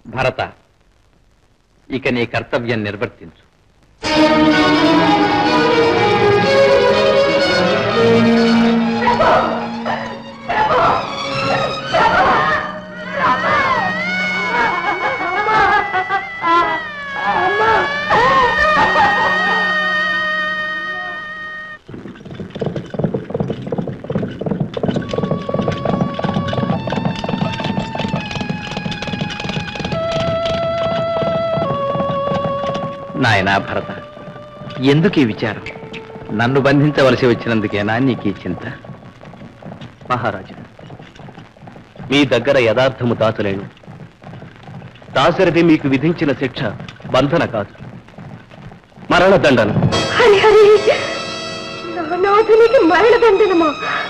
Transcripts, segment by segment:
భరత ఇక నీ కర్తవ్యం నిర్వర్తించు నాయనా భరత ఎందుకు ఈ విచారం నన్ను బంధించవలసి వచ్చినందుకేనా నీకు ఈ చింత మహారాజా మీ దగ్గర యథార్థము దాచలేను దాశరథి మీకు విధించిన శిక్ష బంధన కాదు మరణదండన హరి హరి నా నాథునికి మరణదండనమా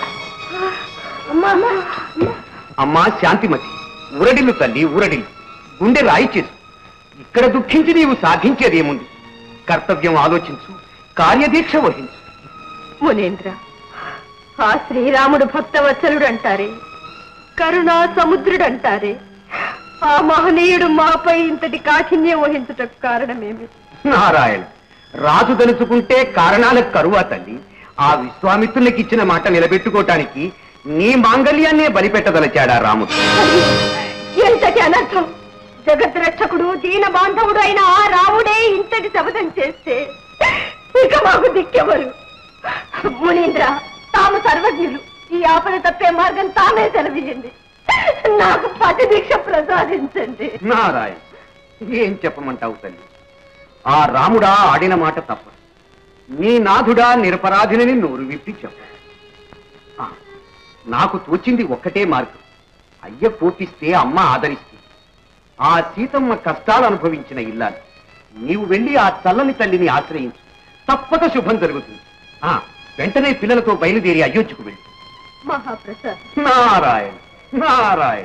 అమ్మా అమ్మా అమ్మా శాంతిమతి ఊరడిల్లు తల్లి ఊరడిల్లు గుండె రాయి చేసు ఇక్కడ దుఃఖించి నీవు సాధించేదేముంది కర్తవ్యం ఆలోచించు కార్యదీక్ష వహించు మునేంద్ర ఆ శ్రీరాముడు భక్తవత్సలుడు అంటారే కరుణా సముద్రుడు అంటారే ఆ మహనీయుడు మాపై ఇంతటి కాఠిన్యం వహించుటకు కారణమేమి నారాయణ రాజు తలుచుకుంటే కారణాలకు కరువా తల్లి ఆ విశ్వామిత్రునికి ఇచ్చిన మాట నిలబెట్టుకోవటానికి నీ మాంగళ్యాన్నే బలిపెట్టదలచాడా రాముడు ఎంతటి అనర్థం జగద్రక్షకుడు దీన బాంధవుడు అయిన ఆ రాముడే ఇంతటి శబదం చేస్తే ఇక మాకు దిక్కెవరు మునీంద్ర తాము సర్వజ్ఞులు ఈ ఆపద తప్పే మార్గం తామే సెలవియండి నాకు పతి దీక్ష ప్రసాదించండి నారాయణ ఏం చెప్పమంటావు తల్లి ఆ రాముడా ఆడిన మాట తప్ప నీ నాథుడా నిరపరాధినని నోరు విప్పి చెప్ప ఆ, నాకు తోచింది ఒక్కటే మార్గం అయ్య కోపిస్తే అమ్మ ఆదరిస్తుంది ఆ సీతమ్మ కష్టాలు అనుభవించిన ఇల్లాలు నీవు వెళ్ళి ఆ చల్లని తల్లిని ఆశ్రయించు తప్పక శుభం జరుగుతుంది ఆ వెంటనే పిల్లలతో బయలుదేరి అయోధ్యకు వెళ్ళి మహాప్రసాద్ నారాయణ నారాయణ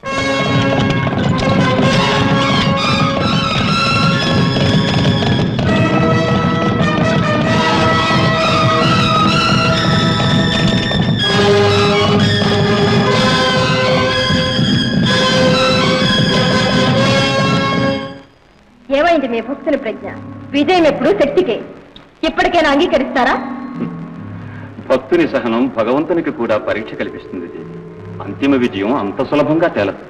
ఏమైంది మీ భక్తుల ప్రజ్ఞ విజయం ఎప్పుడు శక్తికే ఇప్పటికైనా అంగీకరిస్తారా భక్తుని సహనం భగవంతునికి కూడా పరీక్ష కల్పిస్తుంది అంతిమ విజయం అంత సులభంగా తేలదు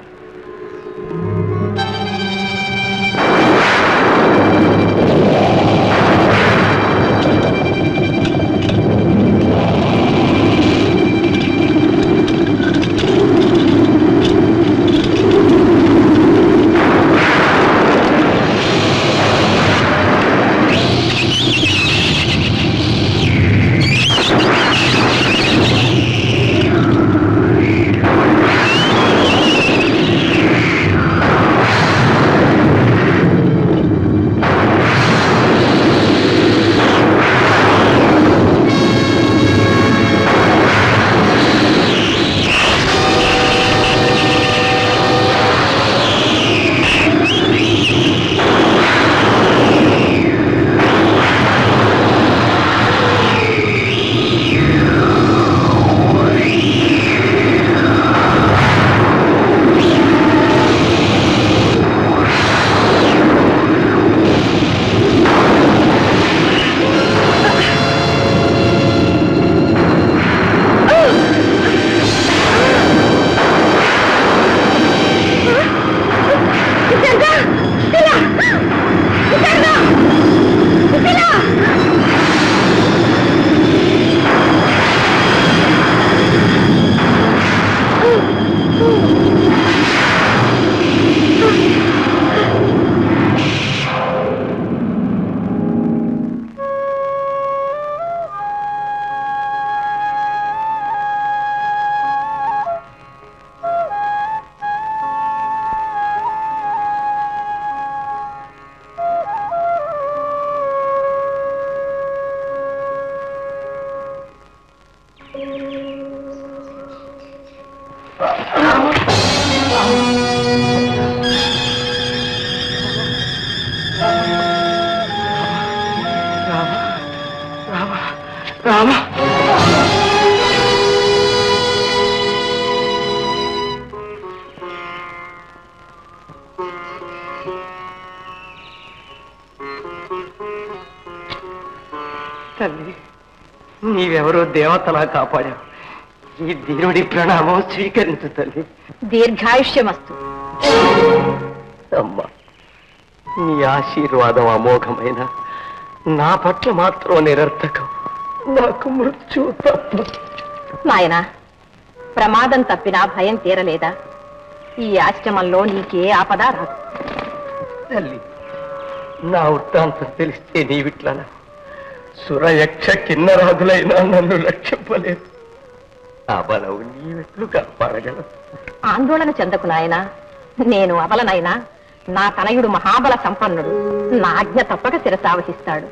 తల్లి నీవెవరో దేవతలా కాపాడావు ఈ దేవుడి ప్రణామం స్వీకరించు తల్లి దీర్ఘాయుష్యమస్తు అమ్మా నీ ఆశీర్వాదం అమోఘమైన నా పట్ల మాత్రం నిరర్థకం నాకు మృత్యు తప్ప నాయనా ప్రమాదం తప్పినా భయం తీరలేదా ఈ ఆశ్రమంలో నీకే ఆపద రాదు తల్లి నా వృత్తాంతం తెలిస్తే నీవిట్లనా సురయక్ష కిన్నరాజులైనా నన్ను రక్షింపలేదు ఆ బలవు నీవెట్లు కాపాడగలవు ఆందోళన చెందకు నాయనా నేను అబలనైనా నా తనయుడు మహాబల సంపన్నుడు నా ఆజ్ఞ తప్పక శిరసావహిస్తాడు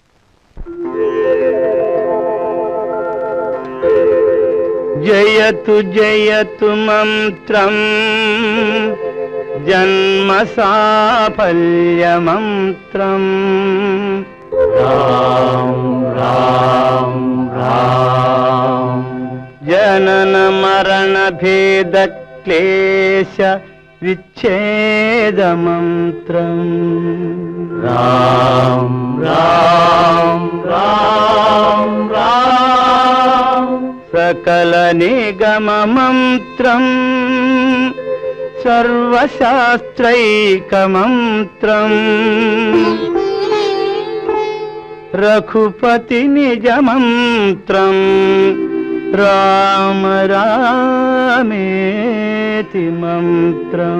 జయతు జయతు మంత్రం జన్మ సాఫల్య మంత్రం జనన మరణ భేద క్లేశ విచ్ఛేద మంత్రం రామ్ రామ్ రామ్ రామ్ సకల నిగమ మంత్రం సర్వశాస్త్రైక మంత్రం రఘుపతి నిజ మంత్రం రామ రామేతి మంత్రం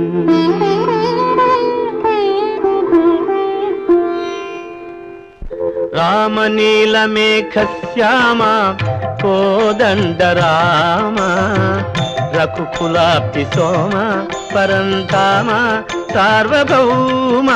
రామనీలమేఘశ్యామ కోదండ రామ రఘుకులాప్తి సోమ పరంతామ సార్వభౌమ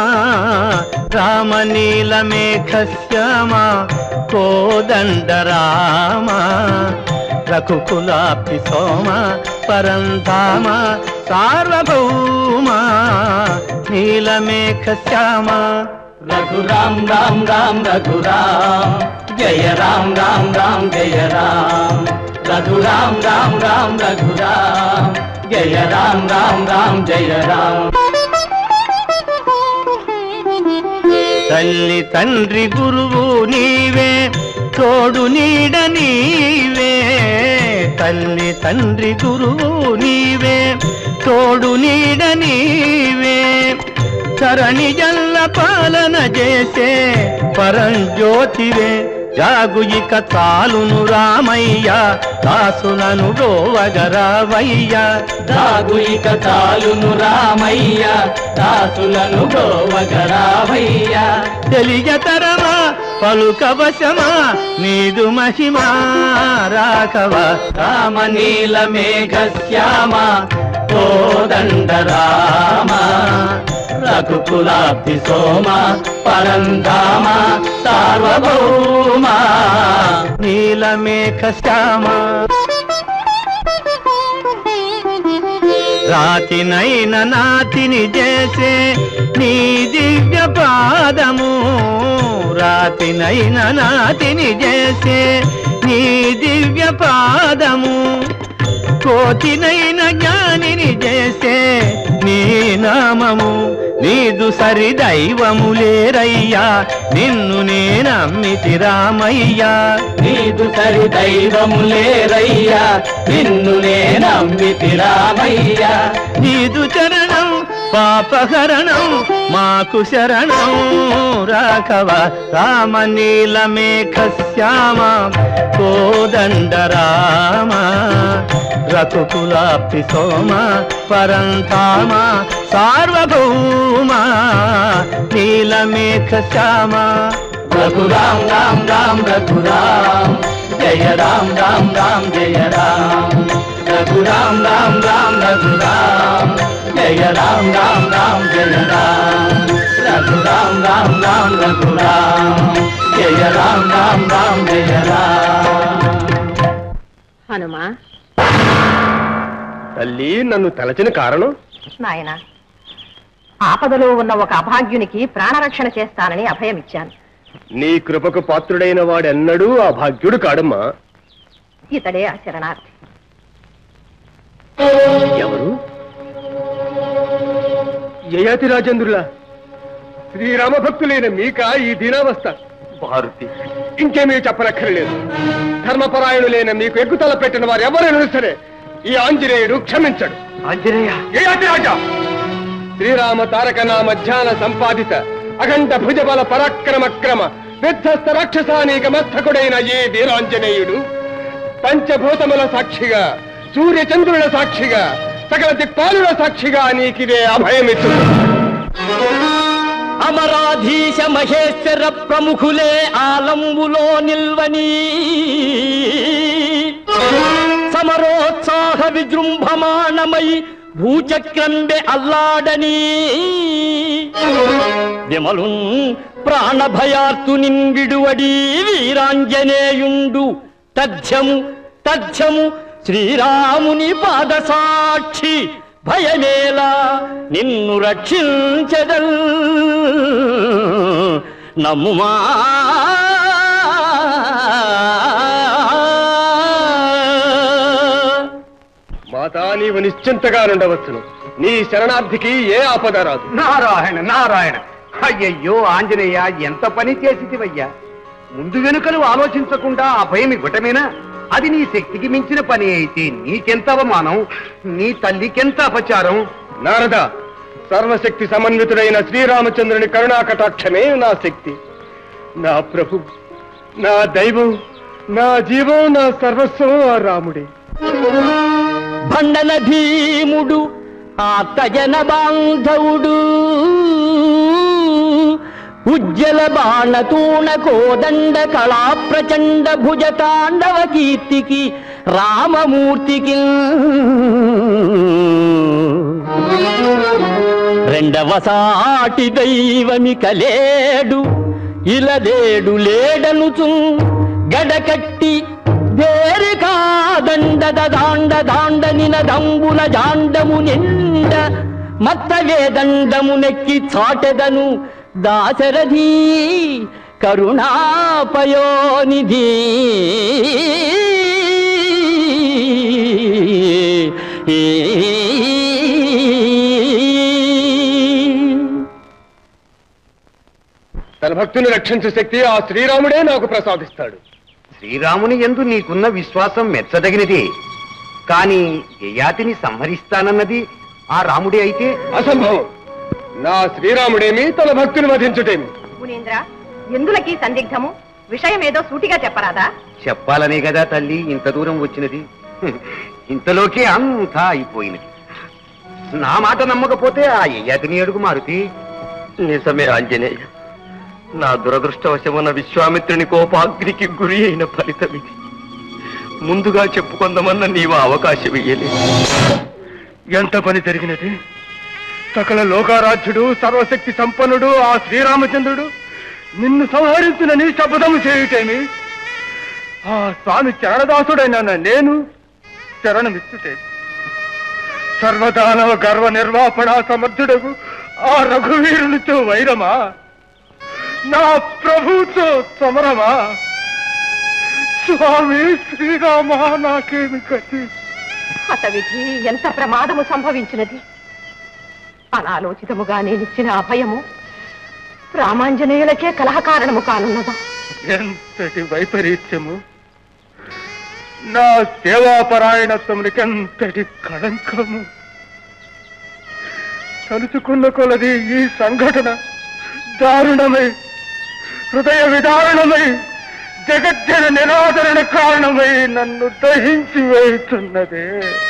రామనీలమేఘశ్యామ కోదండ రామ రఘుకులాప్తి సోమ పరంతామ సార్వభౌమ నీలమేఘ శ్యామ రఘురాం రామ్ రామ్ రఘురామ్ జయ రామ్ రామ్ రామ్ జయ రామ్ రఘురాం రామ్ రామ్ రఘురామ్ జయ రామ్ రామ్ రామ్ జయ రామ్ తల్లి తండ్రి గురువు నీవే తోడు నీడ నీవే తల్లి తండ్రి గురువు నీవే తోడు నీడ నీవే తరణి జల్ల పాలన చేసే పరంజ్యోతివే జాగు ఇక చాలును రామయ్య దాసులను గోవగరావయ్య జాగు ఇక చాలును రామయ్య దాసులను గోవగరావయ్య తెలియతరమా పలుకవశమా నీదు మహిమా రాఘవ రామ నీల మేఘ శ్యామ కోదండ రామ రఘుకులాబ్ది సోమ పరంధామ సార్వభౌమ నీలమేఘ శ్యామ రాతినైన నాతిని చేసే నీ దివ్య పాదము రాతినైన నాతిని చేసే నీ దివ్య పాదము కోతినైన జ్ఞానిని చేసే నీ నామము నీదు సరి దైవము లేరయ్యా నిన్ను నేనమ్మితి రామయ్యా నీదు సరి దైవము లేరయ్యా నిన్ను నేనమ్మితి రామయ్యా నీదు చరణం పాపహరణం మాకు శరణం రాఘవ రామ నీలమేఘ శ్యామ కోదండ రామ రఘుకులాప్తి సోమ పరంతామ సార్వభౌమ నీలమేఘ శ్యామ రఘురాం రామ్ రామ్ రఘురామ్ జయ రామ్ రామ్ రామ్ జయ రామ్ రఘురాం రామ్ రామ్ రఘురామ్ జయ రామ్ రామ్ రామ్ జయ రామ్ రఘురాం రామ్ రామ్ రఘురామ్ జయ రామ్ రామ్ రామ్ జయ రామ్ హనుమా తల్లి నన్ను తలచిన కారణం నాయన ఆపదలో ఉన్న ఒక అభాగ్యునికి ప్రాణరక్షణ చేస్తానని అభయమిచ్చాను నీ కృపకు పాత్రుడైన వాడెన్నడూ ఆ భాగ్యుడు కాడమ్మా ఇతడే ఆ శరణార్థి ఎవరు యయాతి రాజేంద్రుల శ్రీరామ భక్తులైన మీక ఈ దీనావస్థ భారతి ఇంకేమీ చెప్పనక్కర్లేదు ధర్మపరాయణులైన మీకు ఎక్కుతల పెట్టిన వారు ఎవరైనా సరే ఈ ఆంజనేయుడు క్షమించడు ఆంజనేయ ఏ రాజా శ్రీరామ తారక నామ ధ్యాన సంపాదిత అఖండ భుజబల పరాక్రమ క్రమ విధ్వస్త రాక్షసానీక మస్తకుడైన ఈ వీరాంజనేయుడు పంచభూతముల సాక్షిగా సూర్య చంద్రుల సాక్షిగా సకల దిక్పాలుల సాక్షిగా నీకిదే అభయమిచ్చు అమరాధీశ మహేశ్వర ప్రముఖులే ఆలంబులో నిల్వని సమరోత్సాహ విజృంభమాణమై భూచక్రంబె అల్లాడని విమలున్ ప్రాణభయార్తునిన్ విడువడి వీరాంజనేయుండు తథ్యము తథ్యము శ్రీరాముని పాదసాక్షి భయమేలా నిన్ను రక్షించదల్ నమ్ముమా మాతా నీవు నిశ్చింతగా నుండవచ్చును నీ శరణార్థికి ఏ ఆపద రాదు నారాయణ నారాయణ అయ్యయ్యో ఆంజనేయ ఎంత పని చేసిదివయ్యా ముందు వెనుకలు ఆలోచించకుండా ఆ భయం ఇవ్వటమేనా అది నీ శక్తికి మించిన పని అయితే నీకెంత అవమానం నీ తల్లికెంత అపచారం నారద సర్వశక్తి సమన్వితుడైన శ్రీరామచంద్రుని కరుణా కటాక్షమే నా శక్తి నా ప్రభు నా దైవం నా జీవం నా సర్వస్వం ఆ రాముడే భండన భీముడు ఆతజన బాంధవుడు ఉజ్జల బాణతూణ కోదండ కళా ప్రచండ భుజ తాండవ కీర్తికి రామమూర్తికి రెండవ సాటి దైవమిక లేడు ఇలదేడు లేడనుచు గడకట్టి దేరికా దండద దాండ దాండ నినదంబుల జాండము నిండ మత్త వేదండము నెక్కి చాటెదను దాశరథి కరుణాపయోనిధి తన భక్తుని రక్షించే శక్తి ఆ శ్రీరాముడే నాకు ప్రసాదిస్తాడు శ్రీరాముని ఎందు నీకున్న విశ్వాసం మెచ్చదగినది కాని యయాతిని సంహరిస్తానన్నది ఆ రాముడే అయితే అసంభవం నా శ్రీరాముడేమి తన భక్తుని వధించుటేమి మునీంద్ర ఎందులకి సందిగ్ధము విషయం ఏదో సూటిగా చెప్పరాదా చెప్పాలనే కదా తల్లి ఇంత దూరం వచ్చినది హ్మ్. ఇంతలోకే అంతా అయిపోయినది నా మాట నమ్మకపోతే ఆ యయాతిని అడుగు మారుతి నిజమే ఆంజనేయ నా దురదృష్టవశమున విశ్వామిత్రుని కోపాగ్నికి గురి అయిన ఫలితం ఇది ముందుగా చెప్పుకుందామన్న నీవు అవకాశం ఇయ్యలేదు ఎంత పని జరిగినది సకల లోకారాధ్యుడు సర్వశక్తి సంపన్నుడు ఆ శ్రీరామచంద్రుడు నిన్ను సంహరించునని శపథము చేయుటేమి ఆ స్వామి చరణదాసుడైన నేను శరణమిచ్చుటే సర్వదానవ గర్వ నిర్వాపణ సమర్థుడకు ఆ రఘువీరునితో వైరమా నా ప్రభుతో సమరమా స్వామి శ్రీరామ నాకేమి కట్టి హతవిధి ఎంత ప్రమాదము సంభవించినది అనాలోచితముగా నేనిచ్చిన అభయము రామాంజనేయులకే కలహ కారణము కానున్నదా ఎంతటి వైపరీత్యము నా సేవాపరాయణత్వమునికెంతటి కళంకము తలుచుకున్న కొలది ఈ సంఘటన దారుణమై హృదయ విదారుణమై జగజ్జన నిరాదరణ కారణమై నన్ను దహించి వేస్తున్నదే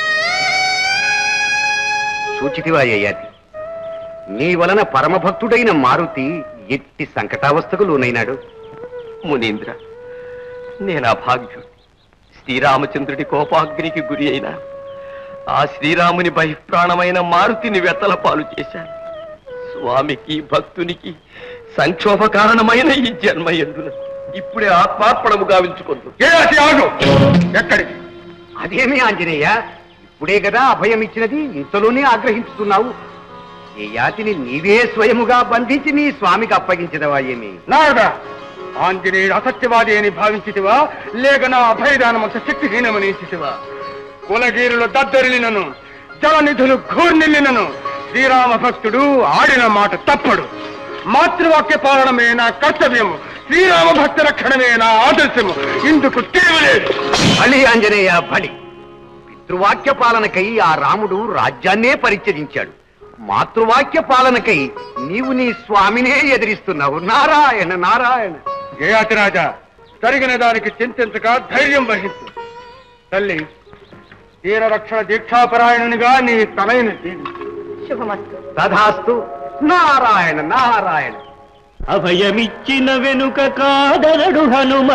సూచితివా యయాతి నీ వలన పరమభక్తుడైన మారుతి ఎట్టి సంకటావస్థకు లోనైనాడు మునీంద్ర నేను అభాగ్యుడు శ్రీరామచంద్రుడి కోపాగ్నికి గురి అయిన ఆ శ్రీరాముని బహిప్రాణమైన మారుతిని వెత్తల పాలు చేశాను స్వామికి భక్తునికి సంక్షోభ కారణమైన ఈ జన్మ ఎందున ఇప్పుడే ఆత్మార్పణము గావించుకుందు ఏయాతి ఆగు ఎక్కడికి అదేమి ఆంజనేయ ఇప్పుడే కదా అభయం ఇచ్చినది ఇంతలోనే ఆగ్రహించుతున్నావు ఏ యాతిని నీవే స్వయముగా బంధించి నీ స్వామికి అప్పగించదవా ఏమి నారదా ఆంజనేయుడు అసత్యవాది అని భావించితివా లేక నా అభయదానమంత శక్తిహీనమని ఇచ్చితివా కులగీరులు దద్దరిలినను జలనిధులు ఘూర్నిల్లినను శ్రీరామ భక్తుడు ఆడిన మాట తప్పడు మాతృవాక్య పాలనమే నా కర్తవ్యము శ్రీరామ భక్త రక్షణమే నా ఆదర్శము ఇందుకు తిరుగులేదు బలి ఆంజనేయ బలి పితృవాక్య పాలనకై ఆ రాముడు రాజ్యాన్నే పరిత్యజించాడు మాతృవాక్య పాలనకై నీవు నీ స్వామినే ఎదిరిస్తున్నావు నారాయణ నారాయణ జయాతి రాజా జరిగిన దానికి చింతించక ధైర్యం వహించు తల్లి తీర రక్షణ దీక్షాపరాయణునిగా నీ తలైన దీవించు శుభమస్తు తథాస్తు నారాయణ నారాయణ అభయమిచ్చిన వెనుక కాదరడు హనుమా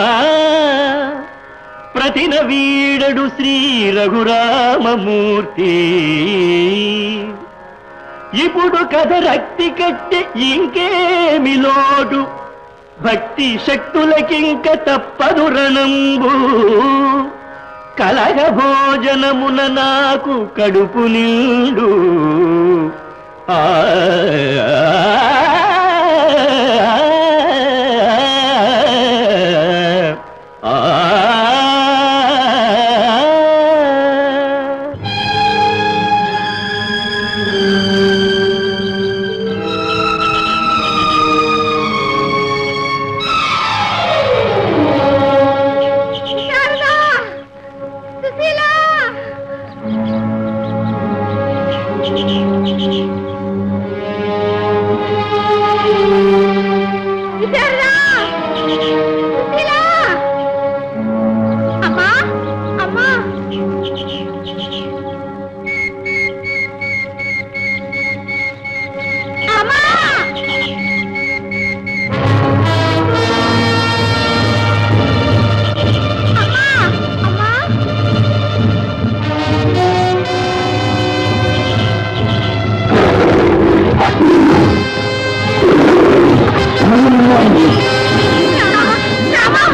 ప్రతిన వీడడు శ్రీ రఘురామమూర్తి ఇప్పుడు కథ రక్తి కట్టె ఇంకేమి లోటు భక్తి శక్తులకింక తప్పదు రణంబు కలగ భోజనమున నాకు కడుపు నిండు ఆ శారదా సుశీల శారదా సుశీల అమ్మా అమ్మా అమ్మా అమ్మా అమ్మా రామా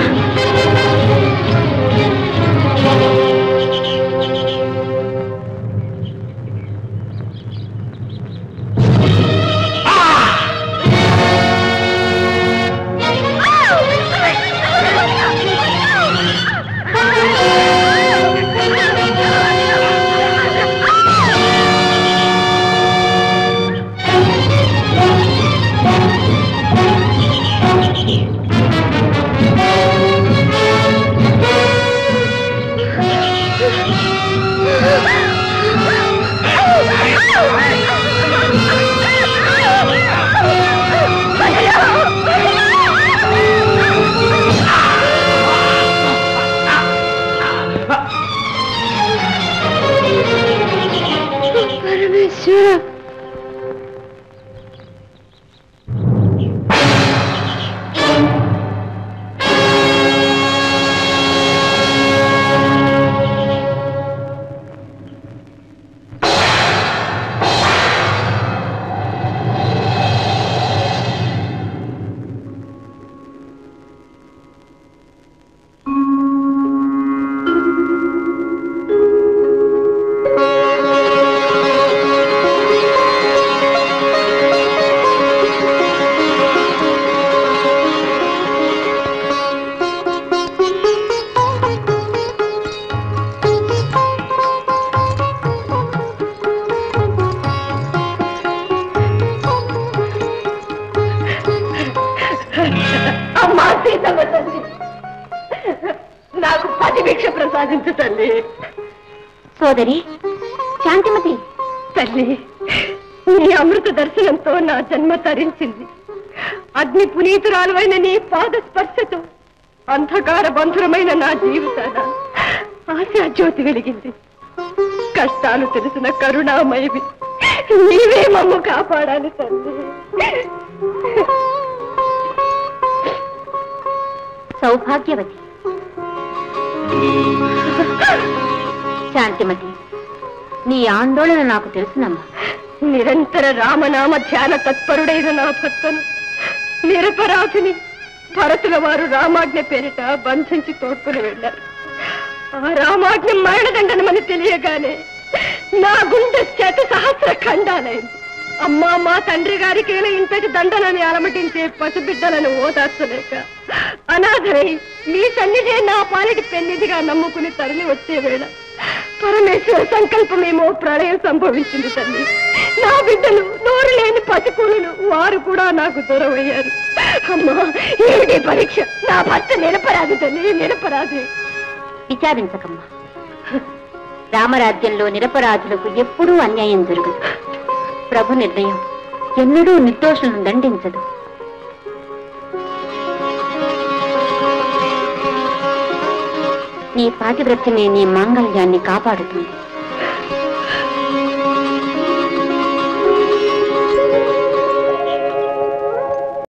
పరమేశ్వర అమ్మా సీతమ్మ తల్లి నాకు పది భిక్ష ప్రసాదించు తల్లి సోదరి శాంతిమతి తల్లి నీ అమృత దర్శనంతో నా జన్మ తరించింది అగ్ని పునీతురాలువైన నీ పాద స్పర్శతో అంధకార బంధురమైన నా జీవితాన ఆశా జ్యోతి వెలిగింది కష్టాలు తెలిసిన కరుణామయవి నీవే మమ్ము కాపాడాలి తల్లి సౌభాగ్యవతి శాంతిమతి నీ ఆందోళన నాకు తెలుసునమ్మా నిరంతర రామనామ ధ్యాన తత్పరుడైన నా భర్తను నిరపరాధిని భరతుల వారు రామాజ్ఞ పేరిట బంధించి తోడ్కొని వెళ్ళారు ఆ రామాజ్ఞ మరణదండనమని తెలియగానే నా గుండె శత సహస్ర ఖండాలైంది అమ్మా మా తండ్రి గారికి ఇంతటి దండనని అలమటించే పసిబిడ్డలను ఓదార్చలేక అనాథరై మీ సన్నిధే నా పాలిటి పెన్నిధిగా నమ్ముకుని తరలి వచ్చే వేళ పరమేశ్వర సంకల్పమేమో ప్రళయం సంభవించింది తల్లి నా బిడ్డలు నోరు లేని పసికూలను వారు కూడా నాకు దూరమయ్యారు అమ్మా ఏమిటి పరీక్ష నా భర్త నిరపరాధి తల్లి నిరపరాధి విచారించకమ్మా రామరాజ్యంలో నిరపరాధులకు ఎప్పుడూ అన్యాయం జరగదు ప్రభు నిర్ణయం ఎన్నడూ నిర్దోషులను దండించదు నీ పాతివ్రత్యమే నీ మాంగళ్యాన్ని కాపాడుతుంది